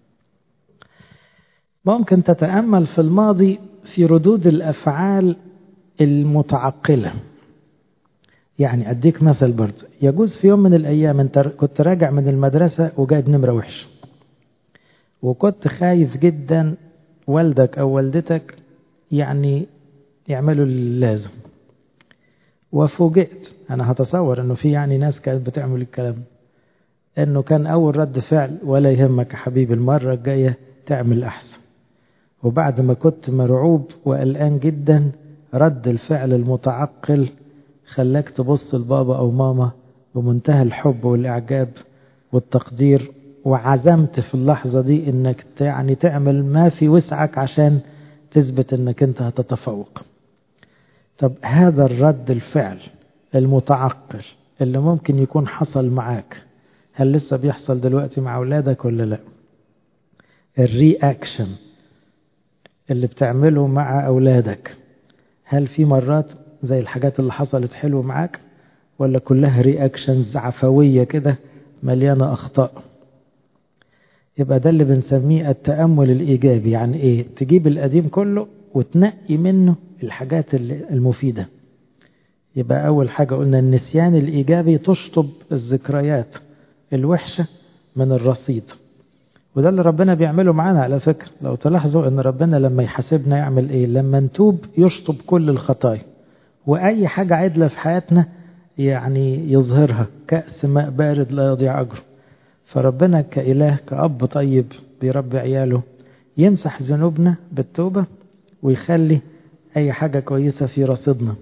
ممكن تتأمل في الماضي في ردود الأفعال المتعقلة يعني أديك مثل برضه يجوز في يوم من الأيام أنت كنت راجع من المدرسة وجايب نمرة وحشة وكنت خايف جدا والدك أو والدتك يعني يعملوا اللازم وفوجئت أنا هتصور أنه في يعني ناس كانت بتعمل الكلام أنه كان أول رد فعل ولا يهمك يا حبيبي المرة الجاية تعمل أحسن وبعد ما كنت مرعوب وقلقان جدا رد الفعل المتعقل خلاك تبص لبابا أو ماما بمنتهى الحب والإعجاب والتقدير وعزمت في اللحظة دي انك يعني تعمل ما في وسعك عشان تثبت انك انت هتتفوق طب هذا الرد الفعل المتعقل اللي ممكن يكون حصل معاك هل لسه بيحصل دلوقتي مع أولادك ولا لا الرياكشن اللي بتعمله مع أولادك هل في مرات زي الحاجات اللي حصلت حلو معاك ولا كلها رياكشنز عفوية كده مليانة أخطاء يبقى ده اللي بنسميه التأمل الإيجابي يعني إيه تجيب القديم كله وتنقي منه الحاجات المفيدة يبقى أول حاجة قلنا النسيان الإيجابي تشطب الذكريات الوحشة من الرصيد وده اللي ربنا بيعمله معانا على فكرة لو تلاحظوا ان ربنا لما يحاسبنا يعمل ايه لما نتوب يشطب كل الخطايا واي حاجة عدلة في حياتنا يعني يظهرها كأس ماء بارد لا يضيع أجره فربنا كإله كأب طيب بيربي عياله يمسح ذنوبنا بالتوبة ويخلي أي حاجة كويسة في رصيدنا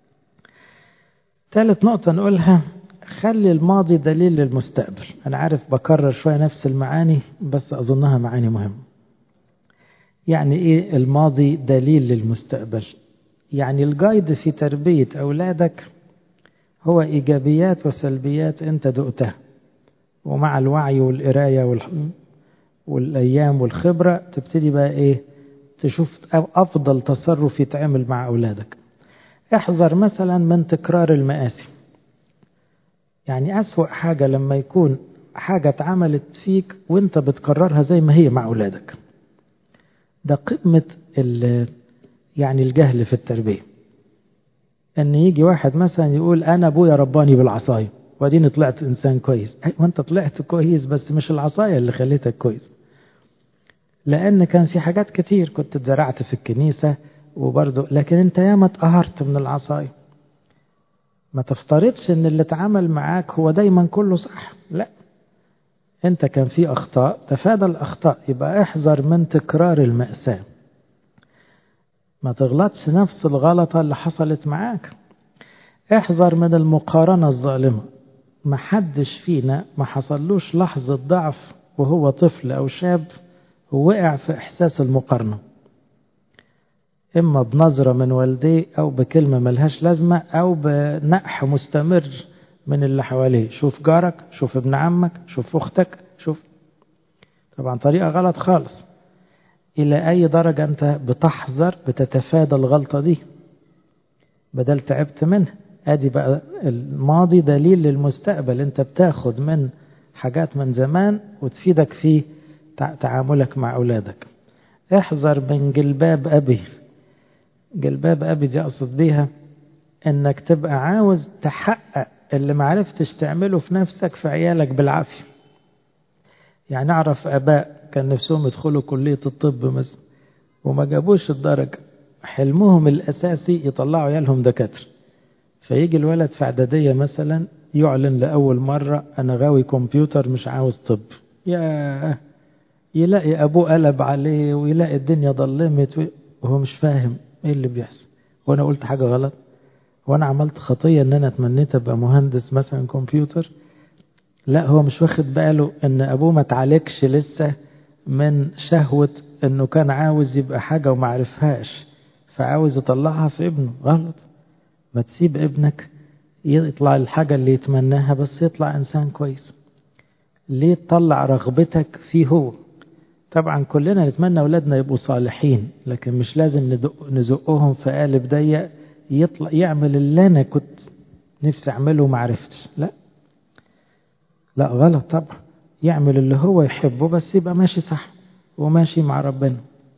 ثالث نقطة نقولها خلي الماضي دليل للمستقبل أنا عارف بكرر شوية نفس المعاني بس أظنها معاني مهمة يعني إيه الماضي دليل للمستقبل يعني الجايد في تربية أولادك هو إيجابيات وسلبيات أنت دقتها ومع الوعي والقراية وال... والأيام والخبرة تبتدي بقى إيه تشوف أفضل تصرف يتعمل مع أولادك احذر مثلا من تكرار المآسي يعني أسوأ حاجة لما يكون حاجة اتعملت فيك وانت بتكررها زي ما هي مع أولادك ده قمة يعني الجهل في التربية ان يجي واحد مثلا يقول انا ابويا رباني بالعصايه واديني طلعت انسان كويس وانت طلعت كويس بس مش العصايه اللي خليتك كويس لان كان في حاجات كتير كنت اتزرعت في الكنيسه وبرضه لكن انت ياما اتقهرت من العصايه ما تفترضش ان اللي اتعمل معاك هو دايما كله صح لا انت كان في اخطاء تفادى الاخطاء يبقى احذر من تكرار المأساة ما تغلطش نفس الغلطة اللي حصلت معاك احذر من المقارنة الظالمة ما حدش فينا ما حصلوش لحظة ضعف وهو طفل أو شاب ووقع في إحساس المقارنة إما بنظرة من والديه أو بكلمة ملهاش لازمة أو بنقح مستمر من اللي حواليه شوف جارك شوف ابن عمك شوف أختك شوف طبعا طريقة غلط خالص إلى أي درجة أنت بتحذر بتتفادى الغلطة دي بدل تعبت منها ادي بقى الماضي دليل للمستقبل انت بتاخد من حاجات من زمان وتفيدك في تعاملك مع اولادك احذر من جلباب ابي جلباب ابي دي اقصد بيها انك تبقى عاوز تحقق اللي معرفتش تعمله في نفسك في عيالك بالعافية يعني اعرف اباء كان نفسهم يدخلوا كلية الطب مثلا وما جابوش الدرجة حلمهم الاساسي يطلعوا عيالهم دكاتره فيجي الولد في اعدادية مثلا يعلن لأول مرة أنا غاوي كمبيوتر مش عاوز طب يا يلاقي أبوه قلب عليه ويلاقي الدنيا ضلمت وهو مش فاهم إيه اللي بيحصل وأنا قلت حاجة غلط وأنا عملت خطية إن أنا تمنيت أبقى مهندس مثلا كمبيوتر لا هو مش واخد باله إن أبوه ما تعالجش لسه من شهوة إنه كان عاوز يبقى حاجة وما عرفهاش فعاوز يطلعها في ابنه غلط ما تسيب ابنك يطلع الحاجة اللي يتمناها بس يطلع إنسان كويس ليه تطلع رغبتك فيه هو طبعا كلنا نتمنى أولادنا يبقوا صالحين لكن مش لازم نزقهم في قالب ضيق يطلع يعمل اللي أنا كنت نفسي أعمله وما عرفتش لا لا غلط طبعا يعمل اللي هو يحبه بس يبقى ماشي صح وماشي مع ربنا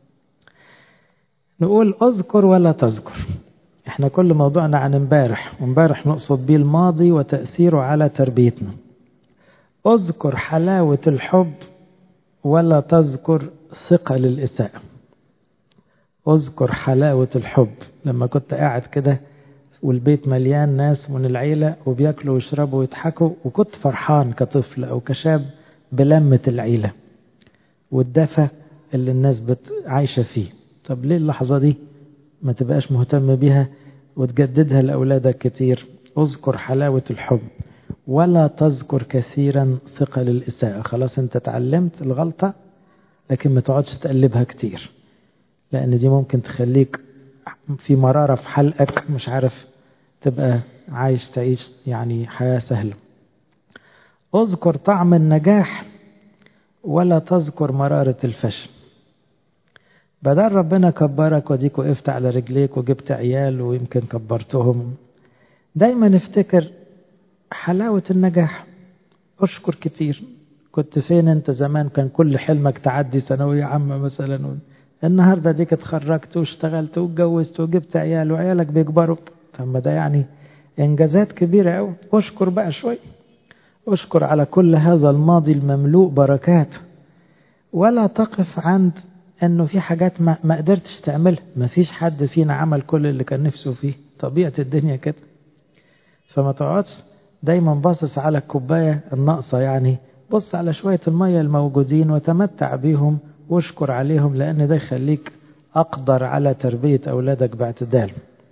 نقول اذكر ولا تذكر احنا كل موضوعنا عن امبارح وامبارح نقصد بيه الماضي وتأثيره على تربيتنا اذكر حلاوة الحب ولا تذكر ثقل الإساءة اذكر حلاوة الحب لما كنت قاعد كده والبيت مليان ناس من العيلة وبياكلوا ويشربوا ويضحكوا وكنت فرحان كطفل أو كشاب بلمة العيلة والدفى اللي الناس بت... عايشة فيه طب ليه اللحظة دي ما تبقاش مهتم بيها وتجددها لأولادك كتير اذكر حلاوة الحب ولا تذكر كثيرا ثقل الإساءة خلاص انت اتعلمت الغلطة لكن ما تقعدش تقلبها كتير لأن دي ممكن تخليك في مرارة في حلقك مش عارف تبقى عايش تعيش يعني حياة سهلة اذكر طعم النجاح ولا تذكر مرارة الفشل بدل ربنا كبرك وديك وقفت على رجليك وجبت عيال ويمكن كبرتهم دايما افتكر حلاوة النجاح اشكر كتير كنت فين انت زمان كان كل حلمك تعدي ثانوية عامة مثلا النهاردة ديك اتخرجت واشتغلت واتجوزت وجبت عيال وعيالك بيكبروا طب ده يعني انجازات كبيرة قوي اشكر بقى شوي اشكر على كل هذا الماضي المملوء بركات ولا تقف عند انه في حاجات ما, ما قدرتش تعملها ما فيش حد فينا عمل كل اللي كان نفسه فيه طبيعة الدنيا كده فما تقعدش دايما باصص على الكوباية الناقصة يعني بص على شوية المية الموجودين وتمتع بيهم واشكر عليهم لأن ده يخليك أقدر على تربية أولادك باعتدال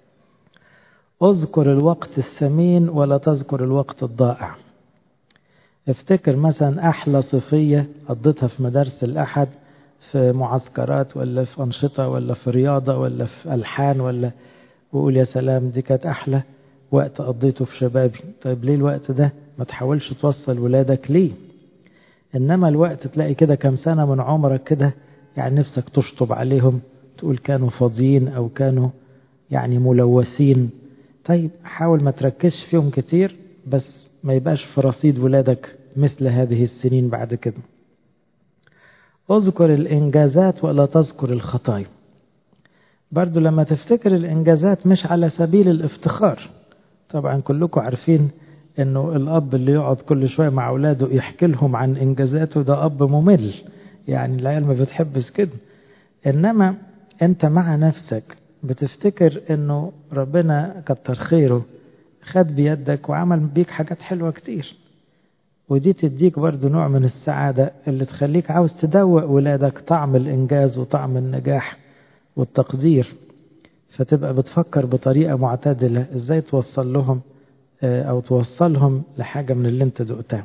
اذكر الوقت الثمين ولا تذكر الوقت الضائع افتكر مثلا أحلى صيفية قضيتها في مدارس الأحد في معسكرات ولا في أنشطة ولا في رياضة ولا في ألحان ولا وقول يا سلام دي كانت أحلى وقت قضيته في شبابي طيب ليه الوقت ده ما تحاولش توصل ولادك ليه إنما الوقت تلاقي كده كم سنة من عمرك كده يعني نفسك تشطب عليهم تقول كانوا فاضيين أو كانوا يعني ملوثين طيب حاول ما تركزش فيهم كتير بس ما يبقاش في رصيد ولادك مثل هذه السنين بعد كده اذكر الإنجازات ولا تذكر الخطايا برضو لما تفتكر الإنجازات مش على سبيل الافتخار طبعا كلكم عارفين انه الاب اللي يقعد كل شويه مع اولاده يحكي لهم عن انجازاته ده اب ممل يعني العيال ما بتحبش كده انما انت مع نفسك بتفتكر انه ربنا كتر خيره خد بيدك وعمل بيك حاجات حلوه كتير ودي تديك برضو نوع من السعادة اللي تخليك عاوز تدوق ولادك طعم الإنجاز وطعم النجاح والتقدير فتبقى بتفكر بطريقة معتدلة ازاي توصل لهم او توصلهم لحاجة من اللي انت دقتها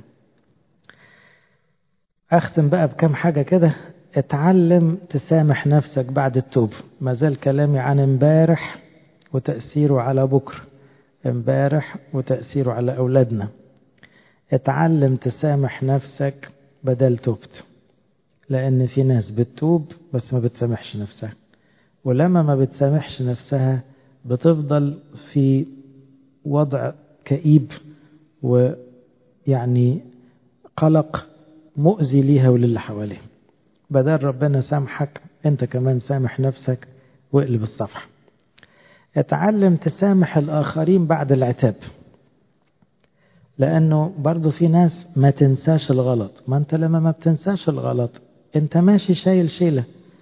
اختم بقى بكم حاجة كده اتعلم تسامح نفسك بعد التوب ما زال كلامي عن امبارح وتأثيره على بكرة امبارح وتأثيره على أولادنا اتعلم تسامح نفسك بدل توبت لأن في ناس بتتوب بس ما بتسامحش نفسها ولما ما بتسامحش نفسها بتفضل في وضع كئيب ويعني قلق مؤذي ليها وللي حواليها بدل ربنا سامحك انت كمان سامح نفسك واقلب الصفحة اتعلم تسامح الآخرين بعد العتاب لأنه برضو في ناس ما تنساش الغلط ما انت لما ما بتنساش الغلط انت ماشي شايل شيلة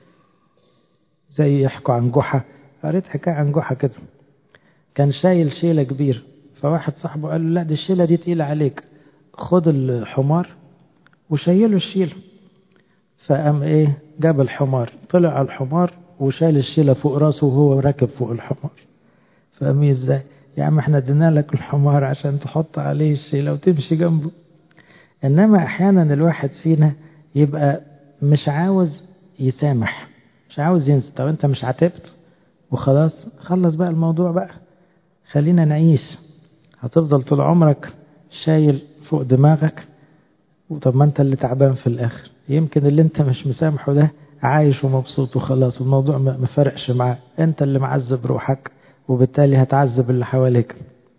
زي يحكوا عن جحا قريت حكاية عن جحا كده كان شايل شيلة كبير فواحد صاحبه قال له لا دي الشيلة دي تقيلة عليك خد الحمار وشيله الشيلة فقام ايه جاب الحمار طلع على الحمار وشال الشيلة فوق راسه وهو راكب فوق الحمار فقام ازاي يا عم احنا ادينا لك الحمار عشان تحط عليه الشيلة وتمشي جنبه انما احيانا الواحد فينا يبقى مش عاوز يسامح مش عاوز ينسى طب انت مش عاتبت وخلاص خلص بقى الموضوع بقى خلينا نعيش هتفضل طول عمرك شايل فوق دماغك طب ما انت اللي تعبان في الاخر يمكن اللي انت مش مسامحه ده عايش ومبسوط وخلاص الموضوع ما فرقش معاه انت اللي معذب روحك وبالتالي هتعذب اللي حواليك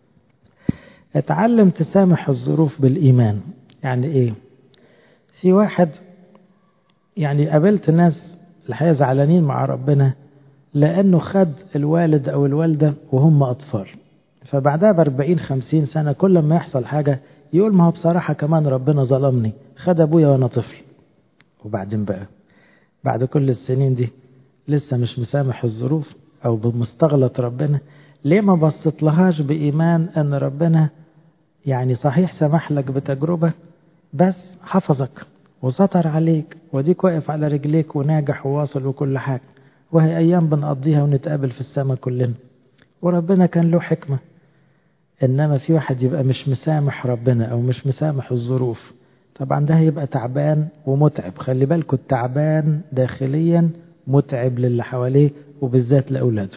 اتعلم تسامح الظروف بالإيمان يعني ايه في واحد يعني قابلت ناس الحقيقة زعلانين مع ربنا لأنه خد الوالد أو الوالدة وهم أطفال فبعدها بأربعين خمسين سنة كل ما يحصل حاجة يقول ما هو بصراحة كمان ربنا ظلمني خد أبويا وأنا طفل وبعدين بقى بعد كل السنين دي لسه مش مسامح الظروف أو بمستغلط ربنا ليه ما بصت لهاش بإيمان أن ربنا يعني صحيح سمح لك بتجربة بس حفظك وستر عليك وديك واقف على رجليك وناجح وواصل وكل حاجة وهي أيام بنقضيها ونتقابل في السماء كلنا وربنا كان له حكمة إنما في واحد يبقى مش مسامح ربنا أو مش مسامح الظروف طبعا ده هيبقى تعبان ومتعب خلي بالكوا التعبان داخليا متعب للي حواليه وبالذات لأولاده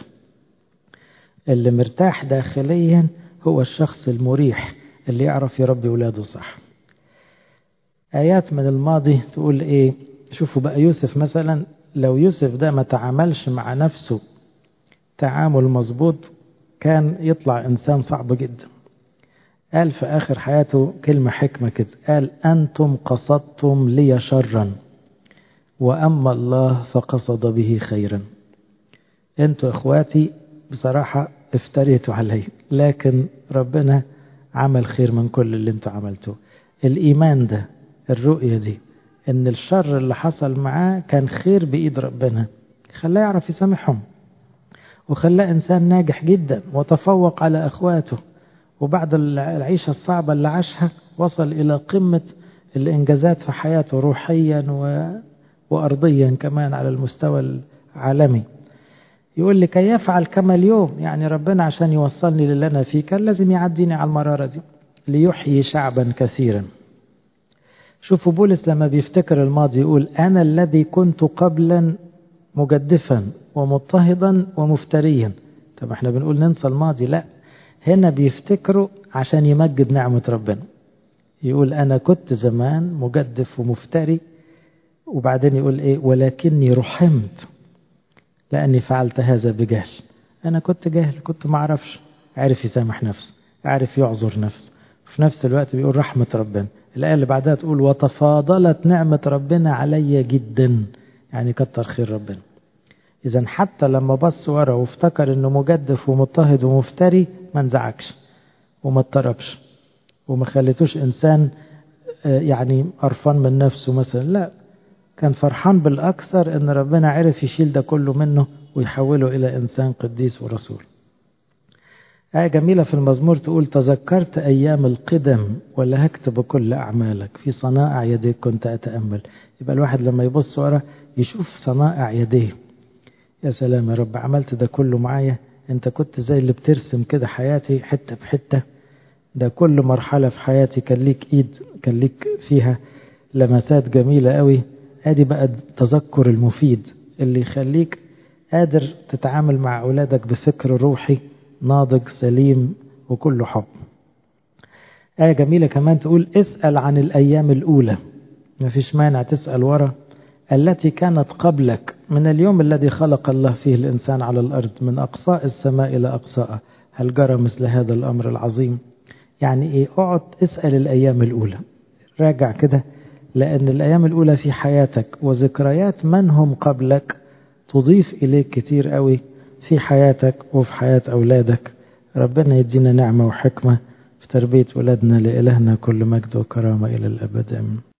اللي مرتاح داخليا هو الشخص المريح اللي يعرف يربي ولاده صح آيات من الماضي تقول إيه شوفوا بقى يوسف مثلا لو يوسف ده ما تعاملش مع نفسه تعامل مظبوط كان يطلع إنسان صعب جدا قال في آخر حياته كلمة حكمة كده قال أنتم قصدتم لي شرا وأما الله فقصد به خيرا أنتوا إخواتي بصراحة افتريتوا علي لكن ربنا عمل خير من كل اللي انتوا عملتوه الإيمان ده الرؤية دي ان الشر اللي حصل معاه كان خير بإيد ربنا خلاه يعرف يسامحهم وخلاه إنسان ناجح جدا وتفوق على أخواته وبعد العيشة الصعبة اللي عاشها وصل إلى قمة الإنجازات في حياته روحيا و... وأرضيا كمان على المستوى العالمي يقول لي كي يفعل كما اليوم يعني ربنا عشان يوصلني للي أنا فيه كان لازم يعديني على المرارة دي ليحيي شعبا كثيرا شوفوا بولس لما بيفتكر الماضي يقول أنا الذي كنت قبلا مجدفا ومضطهدا ومفتريا طب احنا بنقول ننسى الماضي لا هنا بيفتكروا عشان يمجد نعمة ربنا يقول أنا كنت زمان مجدف ومفتري وبعدين يقول إيه ولكني رحمت لأني فعلت هذا بجهل أنا كنت جاهل كنت ما أعرفش عارف يسامح نفسه عارف يعذر نفسه في نفس الوقت بيقول رحمة ربنا الآية اللي بعدها تقول وتفاضلت نعمة ربنا علي جدا يعني كتر خير ربنا إذا حتى لما بص ورا وافتكر إنه مجدف ومضطهد ومفتري ما انزعجش وما اضطربش وما خليتوش إنسان يعني قرفان من نفسه مثلا لا كان فرحان بالأكثر إن ربنا عرف يشيل ده كله منه ويحوله إلى إنسان قديس ورسول آية جميلة في المزمور تقول تذكرت أيام القدم ولا هكتب كل أعمالك في صنائع يديك كنت أتأمل يبقى الواحد لما يبص ورا يشوف صنائع يديه يا سلام يا رب عملت ده كله معايا انت كنت زي اللي بترسم كده حياتي حتة بحتة ده كل مرحلة في حياتي كان ليك ايد كان ليك فيها لمسات جميلة قوي ادي بقى التذكر المفيد اللي يخليك قادر تتعامل مع أولادك بفكر روحي ناضج سليم وكله حب آية جميلة كمان تقول اسأل عن الأيام الأولى ما فيش مانع تسأل ورا التي كانت قبلك من اليوم الذي خلق الله فيه الإنسان على الأرض من أقصاء السماء إلى أقصاء هل جرى مثل هذا الأمر العظيم يعني إيه اقعد اسأل الأيام الأولى راجع كده لأن الأيام الأولى في حياتك وذكريات من هم قبلك تضيف إليك كتير قوي في حياتك وفي حياة أولادك ربنا يدينا نعمة وحكمة في تربية ولادنا لإلهنا كل مجد وكرامة إلى الأبد أمين